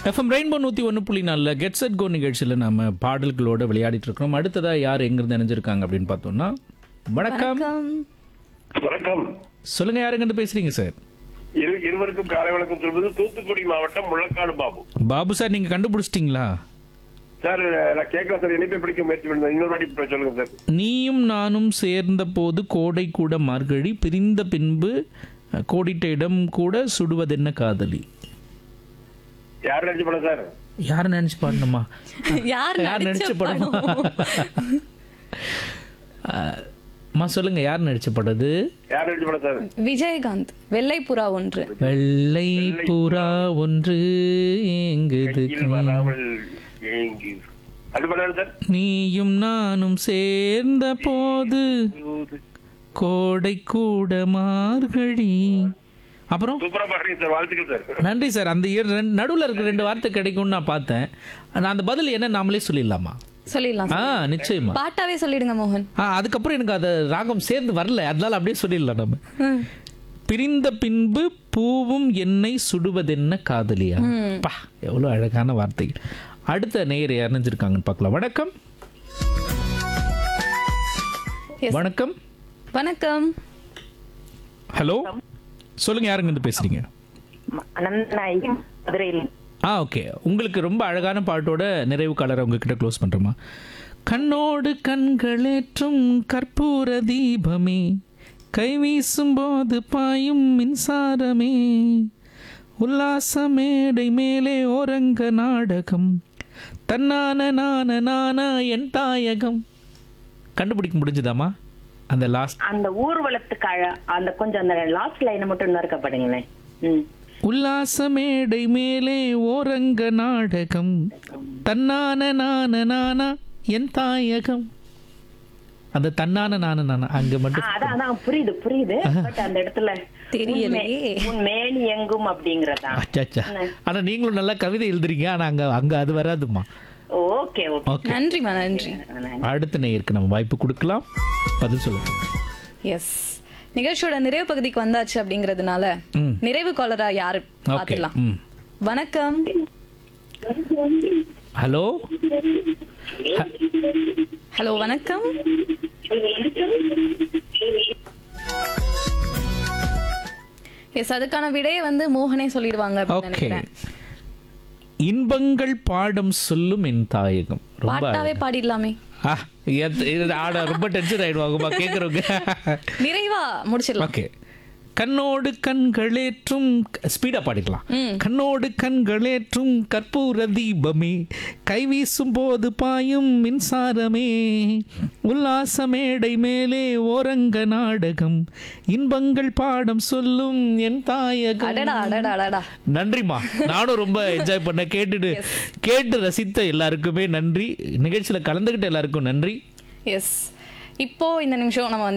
FM rainbow நூற்றி ஒன்று புள்ளி நாலில் கெட் செட் கோ நிகழ்ச்சியில் நம்ம பாடல்களோட விளையாடிட்டு இருக்கிறோம் அடுத்ததாக யார் எங்கிருந்து நினைஞ்சிருக்காங்க அப்படின்னு பார்த்தோம்னா வணக்கம் வணக்கம் வணக்கம் சொல்லுங்க யாருங்கிட்ட பேசுறீங்க சார் இரு இருவருக்கும் காலை வணக்கம் சொல்வது தூத்துக்குடி மாவட்டம் முழக்காடு பாபு பாபு சார் நீங்கள் கண்டுபிடிச்சிட்டிங்களா சார் நான் கேட்கல சார் இணைப்பை பிடிக்க முயற்சி பண்ணேன் இன்னொரு வாட்டி இப்ப சொல்லுங்க சார் நீயும் நானும் சேர்ந்த போது கோடை கூட மார்கழி பிரிந்த பின்பு அஹ், கோடிட்ட இடம் கூட சுடுவதென்ன காதலி யார் நினைச்சு படம் சார் யார் நினைச்சு பாடணுமா யார் யார் நடிச்ச நடிச்ச படமா படம் அஹ், அம்மா சொல்லுங்க யார் நடிச்ச படம் இது யார் நினைச்சு படம் சார் விஜயகாந்த் வெள்ளை புறா ஒன்று வெள்ளை புறா ஒன்று ஏங்குது கையில் வராமல் ஏங்கி அது பண்ணாரு சார் நீயும் நானும் சேர்ந்த போது கோடை கூட மார்கழி அப்புறம் சூப்பரா பாடுறீங்க சார் வாழ்த்துக்கள் சார் நன்றி சார் அந்த நடுவில் இருக்கிற ரெண்டு வார்த்தை கிடைக்கும்னு நான் பார்த்தேன் நான் அந்த பதில் என்ன நாமளே சொல்லிடலாமா சொல்லிடலாம் ஆ நிச்சயமா பாட்டாவே சொல்லிடுங்க மோகன் ஆ அதுக்கப்புறம் எனக்கு அது ராகம் சேர்ந்து வரல அதனால அப்படியே சொல்லிடலாம் நம்ம பிரிந்த பின்பு பூவும் என்னை சுடுவதென்ன காதலியா பா எவ்வளவு அழகான வார்த்தைகள் அடுத்த நேயர் இணைஞ்சிருக்காங்கன்னு பார்க்கலாம் வணக்கம் Yes. வணக்கம் வணக்கம் ஹலோ சொல்லுங்க யாருங்க இருந்து பேசுறீங்க அனந்தநாயகி மதுரையில் ஆ ஓகே உங்களுக்கு ரொம்ப அழகான பாட்டோட நிறைவு கலரை உங்ககிட்ட க்ளோஸ் பண்றோமா கண்ணோடு கண்களேற்றும் கற்பூர தீபமே கை வீசும் போது பாயும் மின்சாரமே உல்லாச மேடை மேலே ஓரங்க நாடகம் தன்னான நான நானா என் தாயகம் கண்டுபிடிக்க முடிஞ்சுதாமா அந்த லாஸ்ட் அந்த ஊர்வலத்துக்கு அழ- அந்த கொஞ்சம் அந்த லாஸ்ட் லைனை மட்டும் இன்னும் இருக்க பாருங்களேன் ம். உல்லாச மேடை மேலே ஓரங்க நாடகம் தன்னான நான நானா என் தாயகம் அந்த தன்னான நான நானா அங்க ஆ, மட்டும் அதான் அதான் புரியுது புரியுது பட் அந்த இடத்துல தெரியலையே. உன் மே- உன் மேனி எங்கும் அப்படிங்கறதா அச்சா ஆனா நீங்களும் நல்லா கவிதை எழுதுறீங்க ஆனா அங்க அங்க அது வராதுமா ஓகே ஓகே ஓகே நன்றிமா நன்றி அடுத்த நேயருக்கு நம்ம வாய்ப்பு கொடுக்கலாம் பதில் சொல்லுங்க எஸ் நிகழ்ச்சியோட நிறைவு பகுதிக்கு வந்தாச்சு அப்படிங்கறதுனால ம். நிறைவு காலரா யாரு ஓகே பாத்துலாம் ம் வணக்கம் ஹலோ ஹலோ வணக்கம் எஸ் அதுக்கான விடையை வந்து மோகனே சொல்லிடுவாங்க அப்படின்னு ஓகே நினைக்கிறேன் இன்பங்கள் பாடம் சொல்லும் என் தாயகம் ரொம்ப பாட்டாவே பாடிடலாமே ஆ, எத்- இது ஆட ரொம்ப டென்ஷன் ஆயிடுவாங்கம்மா கேக்குறவங்க நிறைவா முடிச்சிடலாம் ஓகே கண்ணோடு கண்களேற்றும் ஸ்பீடா பாடிக்கலாம் கண்ணோடு கண்களேற்றும் கற்பூர தீபமே கைவீசும் போது பாயும் மின்சாரமே உல்லாச மேடை மேலே ஓரங்க நாடகம் இன்பங்கள் பாடம் சொல்லும் என் தாயகம் அடடா அடடா அடடா நன்றிம்மா நானும் ரொம்ப என்ஜாய் பண்ண கேட்டுட்டு கேட்டு ரசித்த எல்லாருக்குமே நன்றி நிகழ்ச்சியில கலந்துக்கிட்ட எல்லாருக்கும் நன்றி எஸ் இப்போ இந்த நிமிஷம் நம்ம வந்து